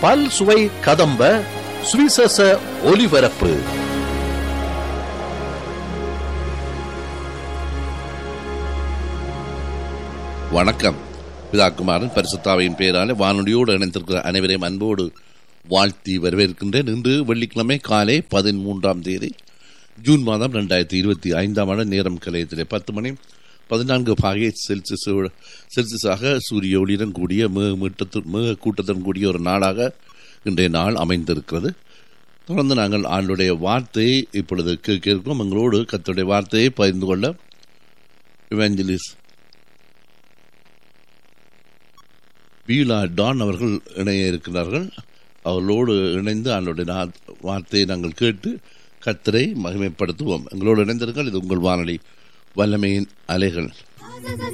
பல் சுவை கதம்ப சுவிசேஷ ஒலிபரப்பு வணக்கம் பிதாக்குமாரன் பரிசுத்தாவையின் பெயரால வானொலியோடு இணைந்திருக்கிற அனைவரையும் அன்போடு வாழ்த்தி வரவேற்கின்றேன் இன்று வெள்ளிக்கிழமை காலை பதிமூன்றாம் தேதி ஜூன் மாதம் ரெண்டாயிரத்தி இருபத்தி ஐந்தாம் ஆண்டு நேரம் கலையத்திலே பத்து மணி பதினான்கு பாகை செல்சியஸ் செல்சியஸாக சூரிய ஒளியுடன் கூடிய மிக மீட்டத்து மிக கூட்டத்துடன் கூடிய ஒரு நாளாக இன்றைய நாள் அமைந்திருக்கிறது தொடர்ந்து நாங்கள் ஆண்டுடைய வார்த்தையை இப்பொழுது கேட்க இருக்கோம் எங்களோடு கத்துடைய வார்த்தையை பகிர்ந்து கொள்ள இவாஞ்சலிஸ் பீலா டான் அவர்கள் இணைய இருக்கிறார்கள் அவர்களோடு இணைந்து ஆண்டுடைய நா- வார்த்தையை நாங்கள் கேட்டு கத்தரை மகிமைப்படுத்துவோம் எங்களோடு இணைந்திருங்கள் இது உங்கள் வானொலி வல்லமையின் அலைகள்